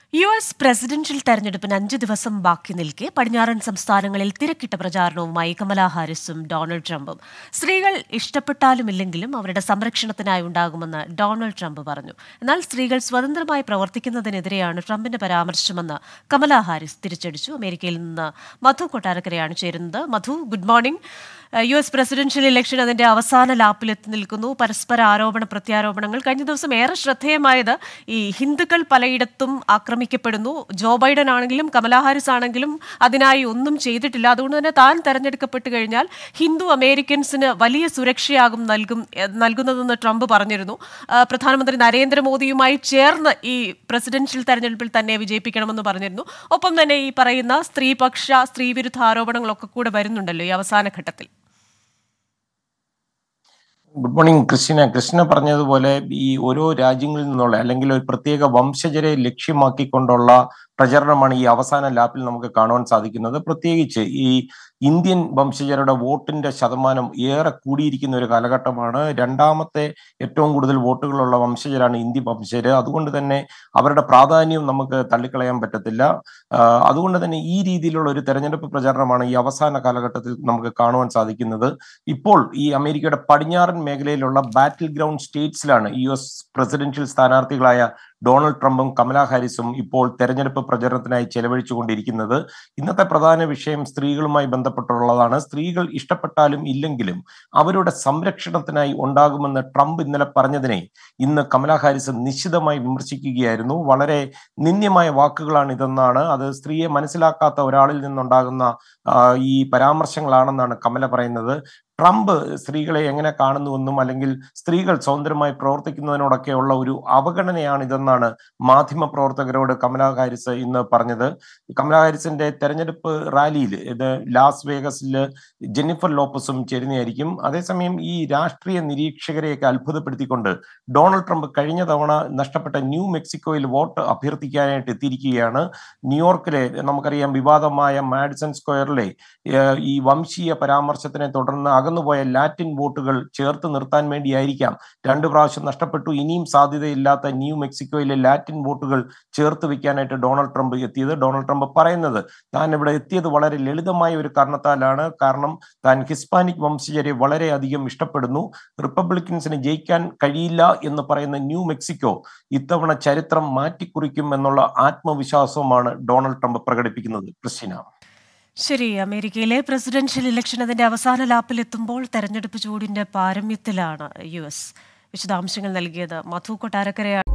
U S presidential തെരഞ്ഞെടുപ്പിന് അഞ്ച് ദിവസം ബാക്കി നിൽക്കെ പടിഞ്ഞാറൻ സംസ്ഥാനങ്ങളിൽ തിരക്കിട്ട പ്രചാരണവുമായി കമലാ ഹാരിസും ഡൊണാൾഡ് ട്രംപും സ്ത്രീകൾ ഇഷ്ടപ്പെട്ടാലുമില്ലെങ്കിലും അവരുടെ സംരക്ഷണത്തിനായി ഉണ്ടാകുമെന്ന് ഡൊണാൾഡ് ട്രംപ് പറഞ്ഞു എന്നാൽ സ്ത്രീകൾ സ്വതന്ത്രമായി പ്രവർത്തിക്കുന്നതിനെതിരെയാണ് ട്രംപിന്റെ പരാമർശമെന്ന് കമലാ ഹാരിസ് തിരിച്ചടിച്ചു അമേരിക്കയിൽ നിന്ന് മധു കൊട്ടാരക്കരയാണ് ചേരുന്നത് Madhu good morning U S presidential election അതിന്റെ അവസാന ലാപ്പിലെത്തി നിൽക്കുന്നു പരസ്പര ആരോപണ പ്രത്യാരോപണങ്ങൾ കഴിഞ്ഞ ദിവസം ഏറെ ശ്രദ്ധേയമായത് ഈ ഹിന്ദുക്കൾ പലയിടത്തും ആക്രമിക്കപ്പെടുന്നു ജോ ബൈഡൻ ആണെങ്കിലും കമലാ ഹാരിസ് ആണെങ്കിലും അതിനായി ഒന്നും ചെയ്തിട്ടില്ല അതുകൊണ്ട് തന്നെ താൻ തെരഞ്ഞെടുക്കപ്പെട്ട് കഴിഞ്ഞാൽ ഹിന്ദു അമേരിക്കൻസിന് വലിയ സുരക്ഷയാകും നൽകും എ- നൽകുന്നതെന്ന് ട്രംപ് പറഞ്ഞിരുന്നു ആ, പ്രധാനമന്ത്രി നരേന്ദ്രമോദിയുമായി ചേർന്ന് ഈ പ്രസിഡൻഷ്യൽ തെരഞ്ഞെടുപ്പിൽ തന്നെ വിജയിപ്പിക്കണമെന്ന് പറഞ്ഞിരുന്നു ഒപ്പം തന്നെ ഈ പറയുന്ന സ്ത്രീപക്ഷ സ്ത്രീവിരുദ്ധ ആരോപണങ്ങളൊക്കെ കൂടെ വരുന്നുണ്ടല്ലോ ഈ അവസാന ഘട്ടത്തിൽ ഗുഡ് മോർണിംഗ് ക്രിസ്റ്റിന ക്രിസ്റ്റിന പറഞ്ഞതുപോലെ ഈ ഓരോ രാജ്യങ്ങളിൽ നിന്നുള്ള അല്ലെങ്കിൽ ഒരു പ്രത്യേക വംശജരെ ലക്ഷ്യമാക്കിക്കൊണ്ടുള്ള പ്രചരണമാണ് ഈ അവസാന ലാപ്പിൽ നമുക്ക് കാണുവാൻ സാധിക്കുന്നത് പ്രത്യേകിച്ച് ഈ ഇന്ത്യൻ വംശജരുടെ വോട്ടിന്റെ ശതമാനം ഏറെ കൂടിയിരിക്കുന്ന ഒരു കാലഘട്ടമാണ് രണ്ടാമത്തെ ഏറ്റവും കൂടുതൽ വോട്ടുകളുള്ള വംശജരാണ് ഇന്ത്യൻ വംശജര് അതുകൊണ്ട് തന്നെ അവരുടെ പ്രാധാന്യം നമുക്ക് തള്ളിക്കളയാൻ പറ്റത്തില്ല ആഹ് അതുകൊണ്ട് തന്നെ ഈ രീതിയിലുള്ള ഒരു തെരഞ്ഞെടുപ്പ് പ്രചാരണമാണ് ഈ അവസാന കാലഘട്ടത്തിൽ നമുക്ക് കാണുവാൻ സാധിക്കുന്നത് ഇപ്പോൾ ഈ അമേരിക്കയുടെ പടിഞ്ഞാറൻ മേഖലയിലുള്ള ബാറ്റിൽ ഗ്രൗണ്ട് സ്റ്റേറ്റ്സിലാണ് യു എസ് പ്രസിഡൻഷ്യൽ സ്ഥാനാർത്ഥികളായ ഡൊണാൾഡ് ട്രംപും കമലാ ഹാരിസും ഇപ്പോൾ തെരഞ്ഞെടുപ്പ് പ്രചരണത്തിനായി ചെലവഴിച്ചുകൊണ്ടിരിക്കുന്നത് ഇന്നത്തെ പ്രധാന വിഷയം സ്ത്രീകളുമായി ബന്ധപ്പെട്ടുള്ളതാണ് സ്ത്രീകൾ ഇഷ്ടപ്പെട്ടാലും ഇല്ലെങ്കിലും അവരുടെ സംരക്ഷണത്തിനായി ഉണ്ടാകുമെന്ന് ട്രംപ് ഇന്നലെ പറഞ്ഞതിനെ ഇന്ന് കമലാ ഹാരിസ് നിശ്ചിതമായി വിമർശിക്കുകയായിരുന്നു വളരെ നിന്ദ്യമായ വാക്കുകളാണ് ഇതെന്നാണ് അത് സ്ത്രീയെ മനസ്സിലാക്കാത്ത ഒരാളിൽ നിന്നുണ്ടാകുന്ന ആ, ഈ പരാമർശങ്ങളാണെന്നാണ് കമല പറയുന്നത് ട്രംപ് സ്ത്രീകളെ എങ്ങനെ കാണുന്നുവെന്നും അല്ലെങ്കിൽ സ്ത്രീകൾ സ്വതന്ത്രമായി പ്രവർത്തിക്കുന്നതിനോടൊക്കെയുള്ള ഒരു അവഗണനയാണ് ഇതെന്നാണ് മാധ്യമ പ്രവർത്തകരോട് കമലാ ഹാരിസ് ഇന്ന് പറഞ്ഞത് കമലാ ഹാരിസിന്റെ തെരഞ്ഞെടുപ്പ് റാലിയിൽ ഇത് ലാസ് വേഗസിൽ ജെന്നിഫർ ലോപ്പസും ചേരുന്നതായിരിക്കും അതേസമയം ഈ രാഷ്ട്രീയ നിരീക്ഷകരെയൊക്കെ അത്ഭുതപ്പെടുത്തിക്കൊണ്ട് ഡൊണാൾഡ് ട്രംപ് കഴിഞ്ഞ തവണ നഷ്ടപ്പെട്ട ന്യൂ മെക്സിക്കോയിൽ വോട്ട് അഭ്യർത്ഥിക്കാനായിട്ട് എത്തിയിരിക്കുകയാണ് ന്യൂയോർക്കിലെ നമുക്കറിയാം വിവാദമായ മാഡിസൺ സ്ക്വയറിലെ ഏഹ്, ഈ വംശീയ പരാമർശത്തിനെ തുടർന്ന് അകന്നുപോയ ലാറ്റിൻ വോട്ടുകൾ ചേർത്ത് നിർത്താൻ വേണ്ടിയായിരിക്കാം രണ്ടു പ്രാവശ്യം നഷ്ടപ്പെട്ടു ഇനിയും സാധ്യതയില്ലാത്ത ന്യൂ മെക്സിക്കോയിലെ ലാറ്റിൻ വോട്ടുകൾ ചേർത്ത് വെക്കാനായിട്ട് ഡൊണാൾഡ് ട്രംപ് എത്തിയത് ഡൊണാൾഡ് ട്രംപ് പറയുന്നത് താൻ ഇവിടെ എത്തിയത് വളരെ ലളിതമായ ഒരു കാരണത്താലാണ് കാരണം താൻ ഹിസ്പാനിക് വംശജരെ വളരെയധികം ഇഷ്ടപ്പെടുന്നു റിപ്പബ്ലിക്കൻസിന് ജയിക്കാൻ കഴിയില്ല എന്ന് പറയുന്ന ന്യൂ മെക്സിക്കോ ഇത്തവണ ചരിത്രം മാറ്റിക്കുറിക്കും എന്നുള്ള ആത്മവിശ്വാസവുമാണ് ഡൊണാൾഡ് ട്രംപ് പ്രകടിപ്പിക്കുന്നത് ക്രിസ്റ്റിന ശരി അമേരിക്കയിലെ പ്രസിഡൻഷ്യൽ ഇലക്ഷൻ അതിന്റെ അവസാന ലാപ്പിലെത്തുമ്പോൾ തെരഞ്ഞെടുപ്പ് ചൂടിന്റെ പാരമ്യത്തിലാണ് യു എസ് വിശദാംശങ്ങൾ നൽകിയത് മധു കൊട്ടാരക്കരയാണ്